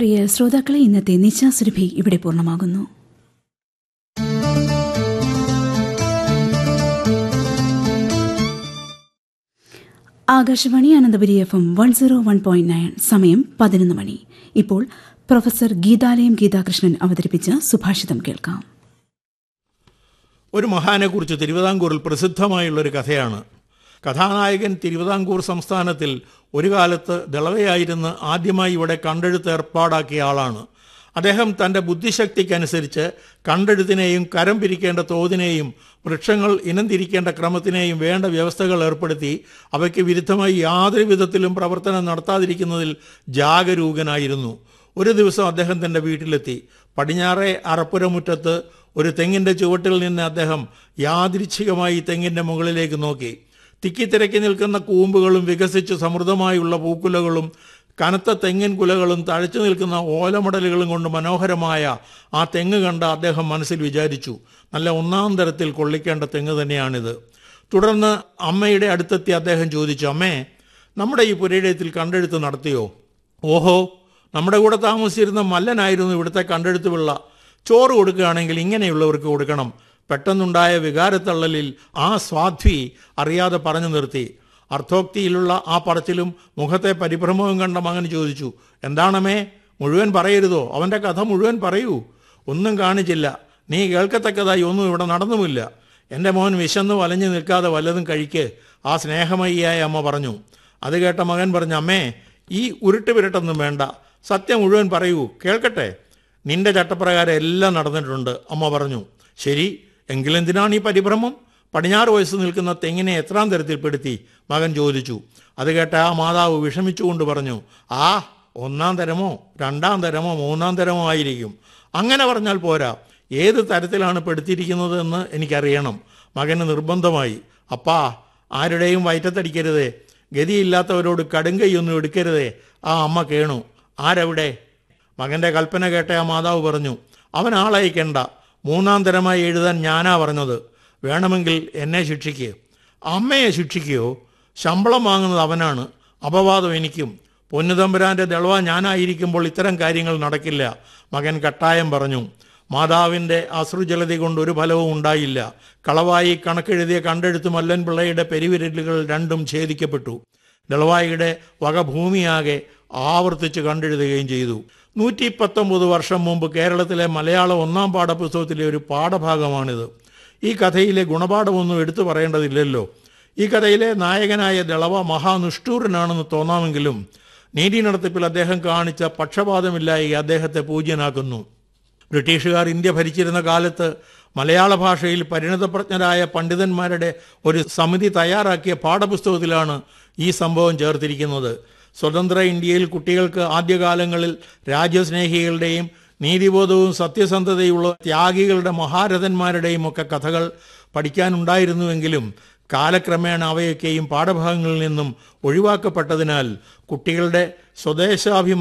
പ്രിയ ശ്രോതാക്കളെ ഇന്നത്തെ നിശാസുരഭി ഇവിടെ പൂർണ്ണമാകുന്നു Akashvani Ananthapuri F M one zero one point nine സമയം പതിനൊന്ന് മണി ഇപ്പോൾ പ്രൊഫസർ ഗീതാലയം ഗീതാകൃഷ്ണൻ അവതരിപ്പിച്ച സുഭാഷിതം കേൾക്കാം ഒരു മഹാനെക്കുറിച്ച് തിരുവിതാംകൂറിൽ പ്രസിദ്ധമായുള്ള ഒരു കഥയാണ് കഥാനായകൻ തിരുവിതാംകൂർ സംസ്ഥാനത്തിൽ ഒരു കാലത്ത് ദളവയായിരുന്ന് ആദ്യമായി ഇവിടെ കണ്ടെഴുത്ത് ഏർപ്പാടാക്കിയ ആളാണ് അദ്ദേഹം തൻ്റെ ബുദ്ധിശക്തിക്കനുസരിച്ച് കണ്ടെഴുത്തിനെയും കരം പിരിക്കേണ്ട തോതിനെയും വൃക്ഷങ്ങൾ ഇനം തിരിക്കേണ്ട ക്രമത്തിനെയും വേണ്ട വ്യവസ്ഥകൾ ഏർപ്പെടുത്തി അവയ്ക്ക് വിരുദ്ധമായി യാതൊരു വിധത്തിലും പ്രവർത്തനം നടത്താതിരിക്കുന്നതിൽ ജാഗരൂകനായിരുന്നു ഒരു ദിവസം അദ്ദേഹം തൻ്റെ വീട്ടിലെത്തി പടിഞ്ഞാറേ അറപ്പുരമുറ്റത്ത് ഒരു തെങ്ങിൻ്റെ ചുവട്ടിൽ നിന്ന് അദ്ദേഹം യാദൃച്ഛികമായി തെങ്ങിൻ്റെ മുകളിലേക്ക് നോക്കി തിക്കിത്തിരക്കി നിൽക്കുന്ന കൂമ്പുകളും വികസിച്ച് സമൃദ്ധമായുള്ള പൂക്കുലകളും കനത്ത തെങ്ങിൻ കുലകളും തഴച്ചു നിൽക്കുന്ന ഓലമടലുകളും കൊണ്ട് മനോഹരമായ ആ തെങ്ങ് കണ്ട അദ്ദേഹം മനസ്സിൽ വിചാരിച്ചു നല്ല ഒന്നാം തരത്തിൽ കൊള്ളിക്കേണ്ട തെങ്ങ് തന്നെയാണിത് തുടർന്ന് അമ്മയുടെ അടുത്തെത്തി അദ്ദേഹം ചോദിച്ചു അമ്മേ നമ്മുടെ ഈ പുരയിടത്തിൽ കണ്ടെഴുത്ത് നടത്തിയോ ഓഹോ നമ്മുടെ കൂടെ താമസിച്ചിരുന്ന മല്ലനായിരുന്നു ഇവിടുത്തെ കണ്ടെഴുത്ത് പിള്ള ചോറ് കൊടുക്കുകയാണെങ്കിൽ ഇങ്ങനെയുള്ളവർക്ക് കൊടുക്കണം പെട്ടെന്നുണ്ടായ വികാരത്തള്ളലിൽ ആ സ്വാധ്വി അറിയാതെ പറഞ്ഞു നിർത്തി അർത്ഥോക്തിയിലുള്ള ആ പറച്ചിലും മുഖത്തെ പരിഭ്രമവും കണ്ട മകൻ ചോദിച്ചു എന്താണമേ മുഴുവൻ പറയരുതോ അവൻ്റെ കഥ മുഴുവൻ പറയൂ ഒന്നും കാണിച്ചില്ല നീ കേൾക്കത്തക്കതായി ഒന്നും ഇവിടെ നടന്നുമില്ല എൻ്റെ മോൻ വിശന്ന് വലഞ്ഞു നിൽക്കാതെ വല്ലതും കഴിക്ക് ആ സ്നേഹമയ്യായ അമ്മ പറഞ്ഞു അത് കേട്ട മകൻ പറഞ്ഞു അമ്മേ ഈ ഉരുട്ട് വിരട്ടൊന്നും വേണ്ട സത്യം മുഴുവൻ പറയൂ കേൾക്കട്ടെ നിന്റെ ചട്ടപ്രകാരം എല്ലാം നടന്നിട്ടുണ്ട് അമ്മ പറഞ്ഞു ശരി എങ്കിലെന്തിനാണ് ഈ പരിഭ്രമം പടിഞ്ഞാറ് വയസ്സ് നിൽക്കുന്ന തെങ്ങിനെ എത്രാം തരത്തിൽപ്പെടുത്തി മകൻ ചോദിച്ചു അത് കേട്ട ആ മാതാവ് വിഷമിച്ചുകൊണ്ട് പറഞ്ഞു ആ ഒന്നാം തരമോ രണ്ടാം തരമോ മൂന്നാം തരമോ ആയിരിക്കും അങ്ങനെ പറഞ്ഞാൽ പോരാ ഏത് തരത്തിലാണ് പെടുത്തിയിരിക്കുന്നത് എന്ന് എനിക്കറിയണം മകന് നിർബന്ധമായി അപ്പാ ആരുടെയും വയറ്റത്തടിക്കരുതേ ഗതിയില്ലാത്തവരോട് കടുങ്കൈയൊന്നും എടുക്കരുതേ ആ അമ്മ കേണു ആരവിടെ മകന്റെ കൽപ്പന കേട്ട ആ മാതാവ് പറഞ്ഞു അവൻ ആളയക്കണ്ട മൂന്നാം തരമായി എഴുതാൻ ഞാനാ പറഞ്ഞത് വേണമെങ്കിൽ എന്നെ ശിക്ഷിക്കുക അമ്മയെ ശിക്ഷിക്കുകയോ ശമ്പളം വാങ്ങുന്നത് അവനാണ് അപവാദം എനിക്കും പൊന്നുതമ്പുരാന്റെ ദളവ ഞാനായിരിക്കുമ്പോൾ ഇത്തരം കാര്യങ്ങൾ നടക്കില്ല മകൻ കട്ടായം പറഞ്ഞു മാതാവിൻ്റെ അശ്രുജലതി കൊണ്ട് ഒരു ഫലവും ഉണ്ടായില്ല കളവായി കണക്കെഴുതിയ കണ്ടെഴുത്ത് മല്ലൻ പിള്ളയുടെ പെരുവിരലുകൾ രണ്ടും ഛേദിക്കപ്പെട്ടു ദളവായിയുടെ വകഭൂമിയാകെ ആവർത്തിച്ച് കണ്ടെഴുതുകയും ചെയ്തു നൂറ്റി പത്തൊമ്പത് വർഷം മുമ്പ് കേരളത്തിലെ മലയാള ഒന്നാം പാഠപുസ്തകത്തിലെ ഒരു പാഠഭാഗമാണിത് ഈ കഥയിലെ ഗുണപാഠമൊന്നും എടുത്തു പറയേണ്ടതില്ലല്ലോ ഈ കഥയിലെ നായകനായ ദളവ മഹാനിഷ്ഠൂരനാണെന്ന് തോന്നാമെങ്കിലും നീതി നടത്തിപ്പിൽ അദ്ദേഹം കാണിച്ച പക്ഷപാതമില്ലായി അദ്ദേഹത്തെ പൂജ്യനാക്കുന്നു ബ്രിട്ടീഷുകാർ ഇന്ത്യ ഭരിച്ചിരുന്ന കാലത്ത് മലയാള ഭാഷയിൽ പരിണതപ്രജ്ഞരായ പണ്ഡിതന്മാരുടെ ഒരു സമിതി തയ്യാറാക്കിയ പാഠപുസ്തകത്തിലാണ് ഈ സംഭവം ചേർത്തിരിക്കുന്നത് സ്വതന്ത്ര ഇന്ത്യയിൽ കുട്ടികൾക്ക് ആദ്യകാലങ്ങളിൽ രാജ്യസ്നേഹികളുടെയും നീതിബോധവും സത്യസന്ധതയുള്ള ത്യാഗികളുടെ മഹാരഥന്മാരുടെയും ഒക്കെ കഥകൾ പഠിക്കാനുണ്ടായിരുന്നുവെങ്കിലും കാലക്രമേണ അവയൊക്കെയും പാഠഭാഗങ്ങളിൽ നിന്നും ഒഴിവാക്കപ്പെട്ടതിനാൽ കുട്ടികളുടെ സ്വദേശാഭിമാനം